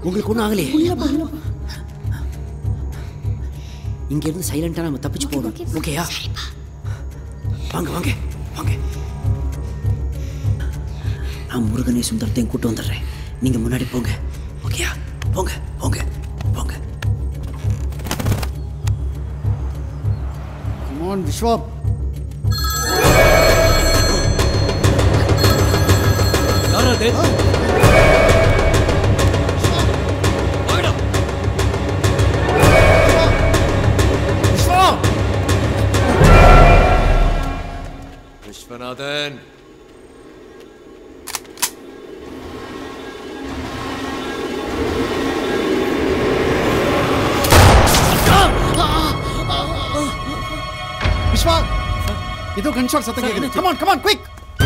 உங்களுக்கு ஒன்றும் ஆகலையே இங்க இருந்து சைலண்டா நம்ம தப்பிச்சு போகணும் ஓகேயா வாங்க வாங்க வாங்க நான் முருகனை சுந்தரத்தையும் கூட்டு வந்துடுறேன் நீங்க முன்னாடி போங்க ஓகேயா போங்க போங்க போங்க கமான் விஸ்வா யாரா அது வாங்கடா விஸ்வா விஸ்வநாதன் விஸ்வா இதோ கன் ஷாட் சத்தம் கேக்குது கமான் கமான் குயிக்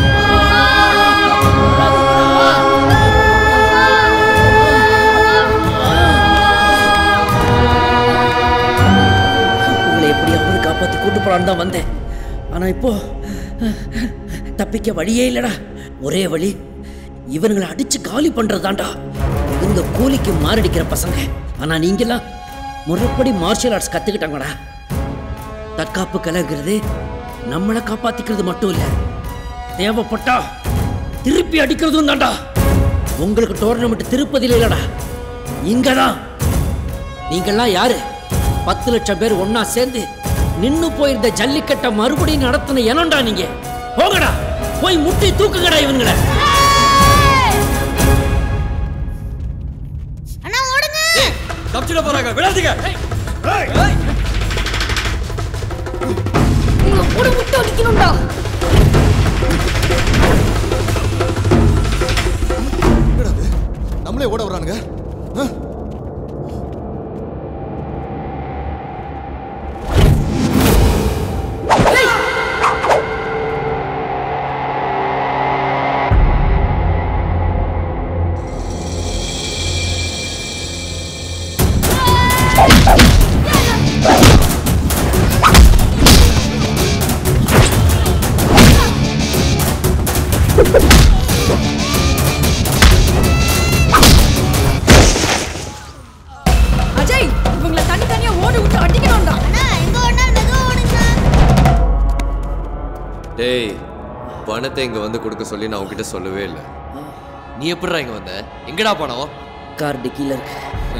உங்களை எப்படியாவது காப்பாத்தி கூட்டு போலான்னு தான் வந்தேன் ஆனா இப்போ தப்பிக்க வழியே இல்லடா ஒரே வழி இவனுங்களை அடிச்சு காலி பண்றதுதான்டா இந்த கூலிக்கு மாரடிக்கிற பசங்க ஆனா நீங்கெல்லாம் முறைப்படி மார்ஷியல் ஆர்ட்ஸ் கத்துக்கிட்டாங்கடா தற்காப்பு கலைங்கிறது நம்மளை காப்பாத்திக்கிறது மட்டும் இல்ல தேவைப்பட்டா திருப்பி அடிக்கிறதும் தான்டா உங்களுக்கு டோர்னமெண்ட் திருப்பதியில இல்லடா இங்கதான் நீங்கெல்லாம் யாரு பத்து லட்சம் பேர் ஒண்ணா சேர்ந்து நின்னு போயிருந்த ஜல்லிக்கட்டை மறுபடியும் நடத்தின இனம்டா நீங்க போங்கடா போய் முட்டி தூக்குங்கடா இவனுங்களை அண்ணா ஓடுங்க தப்பிச்சிட போறாங்க விடாதீங்க ஏய். உங்களை கூட விட்டு அடிக்கணும்டா என்னடா இது? நம்மளே ஓட வரானுங்க ஆ? அஜய் இவங்களை தனி தனியா ஓட விட்டு அடிக்கணும்டா அண்ணா எங்க ஓடினா மெதுவா ஓடுங்க டேய் பணத்தை இங்க வந்து கொடுக்க சொல்லி நான் உன்கிட்ட சொல்லவே இல்லை நீ எப்படிடா இங்க வந்த எங்கடா பணம் கார் டிக்கில இருக்கு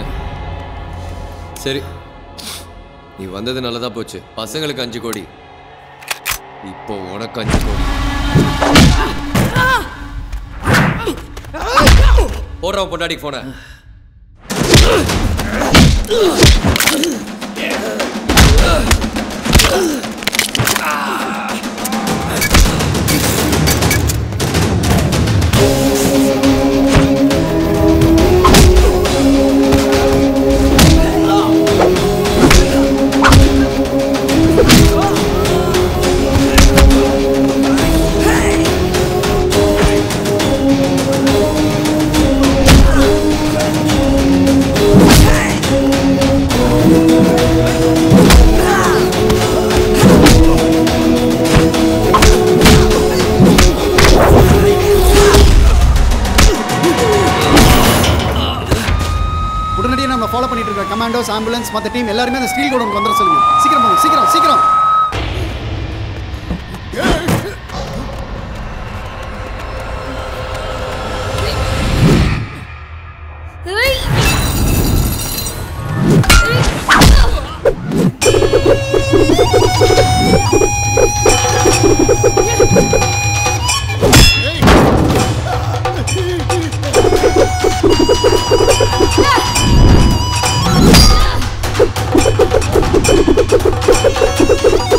சரி நீ வந்தது நல்லதா போச்சு பசங்களுக்கு அஞ்சு கோடி இப்போ உனக்கு அஞ்சு கோடி போடுறான் பொண்டாடிக்கு போன உடனடியாக நம்ம ஃபாலோ பண்ணிட்டு இருக்க கமாண்டோஸ் ஆம்புலன்ஸ் மற்ற டீம் எல்லாருமே அந்த ஸ்டீல் கோடவுன் வந்துட சொல்லுங்க சீக்கிரம் போங்க சீக்கிரம் சீக்கிரம் ஏய் ஏய்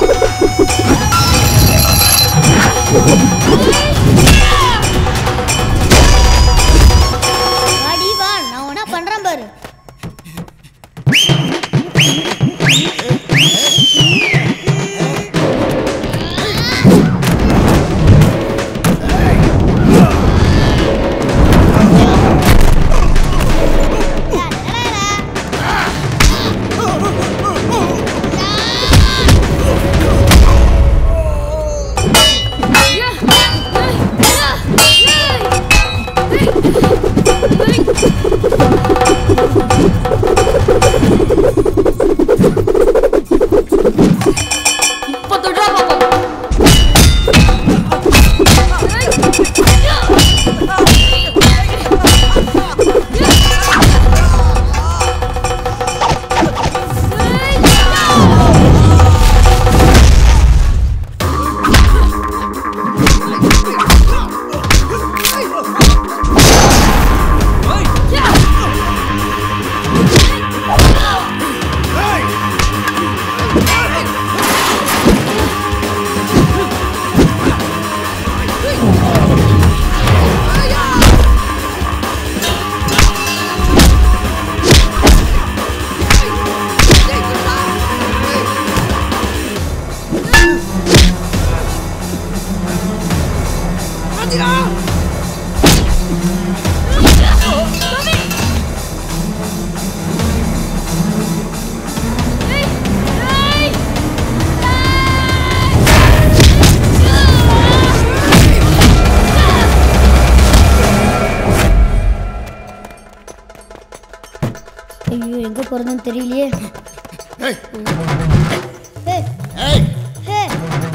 ஐயோ எங்க போறதுன்னு தெரியலையே ஏய் ஏய், ஏய் ஏய்.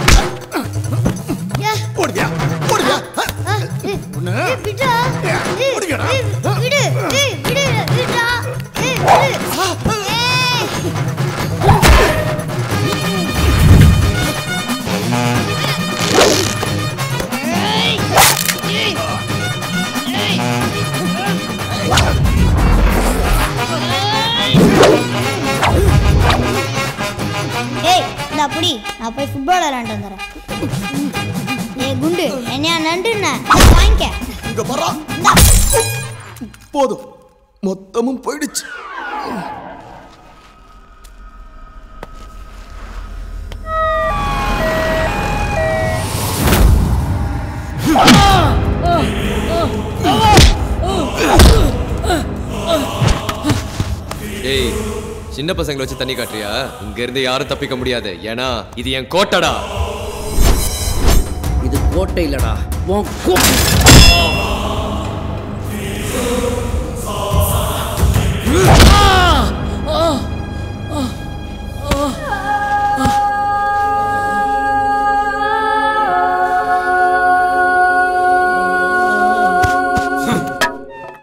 யா, ஓடுவியா ஓடுவியா ஆ, ஏய், ஒண்ணு. ஏய், விட்றா. ஏய், ஓடிக்கடா. ஏய், விடு, ஏய், விடு, விட்றா. ஏய், விடு. ஏய். ஏய் இந்த அப்படி நான் போய் ஃபுட்பால் விளாண்டு வந்துடுறேன் ஏய் குண்டு என்னையா நண்டுண்ண வாங்கிக்க இங்க வர்றா போதும் மொத்தமும் போயிடுச்சு டேய் சின்ன பசங்களை வச்சு தண்ணி காட்டுறியா இங்க இருந்து யாரும் தப்பிக்க முடியாது ஏன்னா இது என் கோட்டடா இது கோட்டை இல்லடா உன் கோட்டை